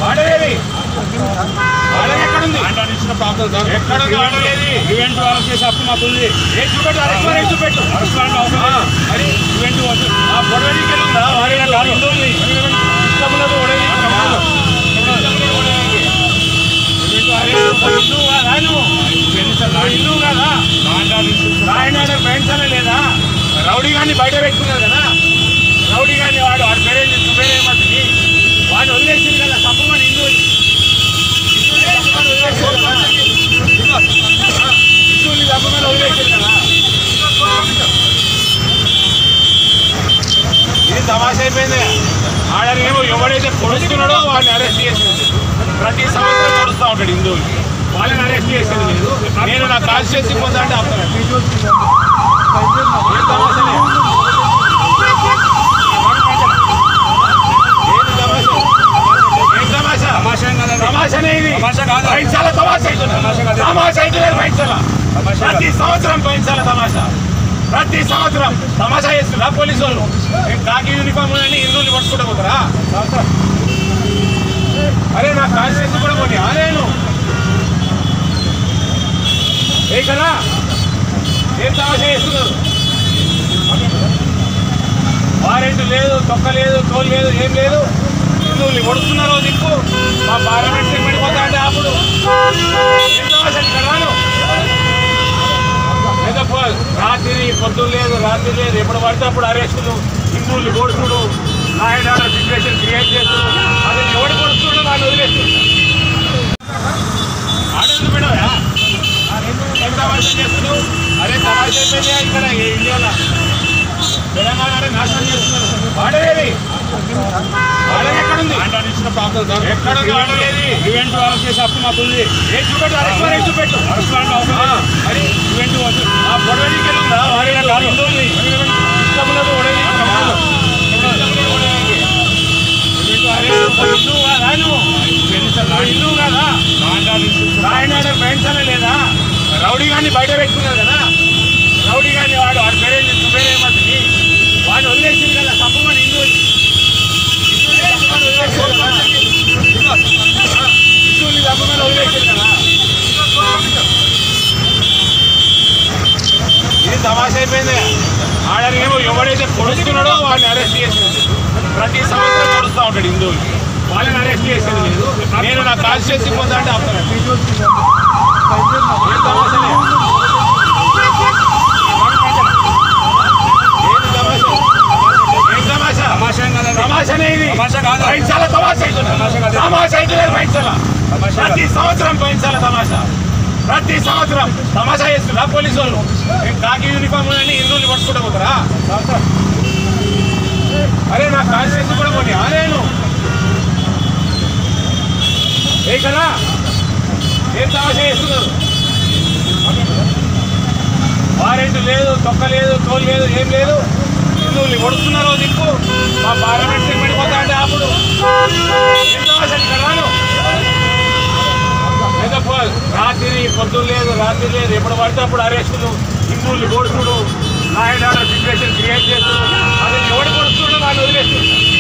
వాడేది వాడేది ఎక్కడుంది ఆర్డర్ ఇచ్చిన ప్రాబ్లం సార్ ఎక్కడుంది ఆర్డర్ ఏది? ఈవెంట్ వాళ్ళకి చేసే హక్కు మాకు ఉంది ఏ చూపెట్టు అరెస్ట్ వారెంట్ చూపెట్టు అరెస్ట్ వారెంట్ అవసరం లేదు. మరి ఈవెంట్ వద్దు. ఆ పొడవడికి ఉందా వాడి కాదు. హిందువుల్ని ఇష్టం ఉన్నది ఒడేది ఇష్టం ఉన్నది. ఇష్టం ఉన్నది ఒడేది. అరే, నువ్వు హిందువు కాదా నువ్వు నువ్వు హిందువు కాదా ఆర్డర్ ఇచ్చిన రాయన ఆర్డర్ బయటనే లేదా రౌడీ గాని బయట పెట్టుకున్నారు కదా రౌడీ గాని వాడు వాడి పేరేంటి పేరేమవుతుంది వాడు వదిలేసింది కదా తప్పమని హిందువులు హిందువులు తప్పమని వదిలేసింది కదా ఇది తమాషా అయిపోయింది ఆడని ఏమో ఎవడైతే పొడుస్తున్నాడో వాడిని అరెస్ట్ చేసింది ప్రతి సంవత్సరం పొడుస్తూ ఉంటాడు హిందువులు వాళ్ళని అరెస్ట్ చేసేది లేదు నేను నా కాన్స్టిట్యూన్సీ పోతా అంటే ఆపుతాను ఏం తమాషానే? ఏంది తమాషా? ఏం తమాషా? తమాషా ఏం కాదండి. తమాషానే ఇది. తమాషా కాదు. బైన్సాల తమాషా అవుతుంది. తమాషా కాదు. తమాషా అయితే లేదు బైన్సాల. తమాషా కాదు. ప్రతి సంవత్సరం బైన్సాల తమాషా ప్రతి సంవత్సరం తమాషా చేస్తున్నా పోలీసు వాళ్ళు ఏం కాకి యూనిఫామ్ అని హిందువులు పట్టుకుంటూ పోతారా అరే నా కాన్స్టిట్యూన్సీ కూడా పోనీ నేను ఏ కదా ఏం తమాషా చేస్తున్నారు వారెంట్ లేదు తొక్క లేదు తోలు లేదు ఏం లేదు హిందువులు కొడుతున్నారో దిక్కు మా పార్లమెంట్ పడిపోతా అంటే అప్పుడు ఏం తమాషా ఇక్కడ రాను ఏదో పో- రాత్రి పొద్దున్న లేదు రాత్రి లేదు ఎప్పుడు పడితే అప్పుడు అరెస్టులు హిందువులు కొడుతుడు law and order situation create చేస్తుడు అది ఎవడు కొడుతుండో వాళ్ళు వదిలేస్తుంది ఆడేందుకు మేడమా ఏం తమాషా చేస్తున్నావు అరే తమాషా అయిపోయింది ఇక్కడ ఇండియాలో తెలంగాణ నాశనం చేస్తున్నారు వాడేది వాడేది ఎక్కడుంది ఆర్డర్ ఇచ్చిన ప్రాబ్లం సార్ ఎక్కడుంది ఆర్డర్ ఏది? ఈవెంట్ వాళ్ళకి చేసే హక్కు మాకు ఉంది ఏ చూపెట్టు అరెస్ట్ వారెంట్ చూపెట్టు అరెస్ట్ వారెంట్ అవసరం లేదు. మరి ఈవెంట్ వద్దు. ఆ పొడవడికి ఉందా వాడి కాదు. హిందువుల్ని ఇష్టం ఉన్నది ఒడేది ఇష్టం ఉన్నది. ఇష్టం ఉన్నది ఒడేది. అరే, నువ్వు హిందువు కాదా నువ్వు నువ్వు హిందువు కాదా ఆర్డర్ ఇచ్చిన రాయన ఆర్డర్ బయటనే లేదా రౌడీ గాని బయట పెట్టుకున్నారు కదా రౌడీ గాని వాడు వాడి పేరేంటి పేరేమవుతుంది వాడు వదిలేసింది కదా తప్పమని హిందువులు హిందువులు తప్పమని వదిలేసింది కదా. హిందువులు తప్పమని వదిలేసింది కదా ఇది తమాషా అయిపోయింది ఆడని ఏమో ఎవడైతే పొడుస్తున్నాడో వాడిని అరెస్ట్ చేసింది ప్రతి సంవత్సరం పొడుస్తూ ఉంటాడు హిందువులు వాళ్ళని అరెస్ట్ చేసేది లేదు నేను నా కాన్స్టిట్యూన్సీ పోతా అంటే ఆపుతాను ఏం తమాషానే? ఏంది తమాషా? ఏం తమాషా? తమాషా ఏం కాదండి. తమాషానే ఇది. తమాషా కాదు. బైన్సాల తమాషా అవుతుంది. తమాషా కాదు. తమాషా అయితే లేదు బైన్సాల. తమాషా కాదు. ప్రతి సంవత్సరం బైన్సాల తమాషా ప్రతి సంవత్సరం తమాషా చేస్తున్నా పోలీసు వాళ్ళు ఏం కాకి యూనిఫామ్ అని హిందువులు పట్టుకుంటూ పోతారా అరే నా కాన్స్టిట్యూన్సీ కూడా పోనీ నేను ఏ కదా ఏం తమాషా చేస్తున్నారు వారెంట్ లేదు తొక్క లేదు తోలు లేదు ఏం లేదు హిందువులు కొడుతున్నారో దిక్కు మా పార్లమెంట్ పడిపోతా అంటే అప్పుడు ఏం తమాషా ఇక్కడ రాను ఏదో పో- రాత్రి పొద్దున్న లేదు రాత్రి లేదు ఎప్పుడు పడితే అప్పుడు అరెస్టులు హిందువులు కొడుతుడు law and order situation create చేస్తుడు అది ఎవడు కొడుతుండో వాళ్ళు వదిలేస్తుంది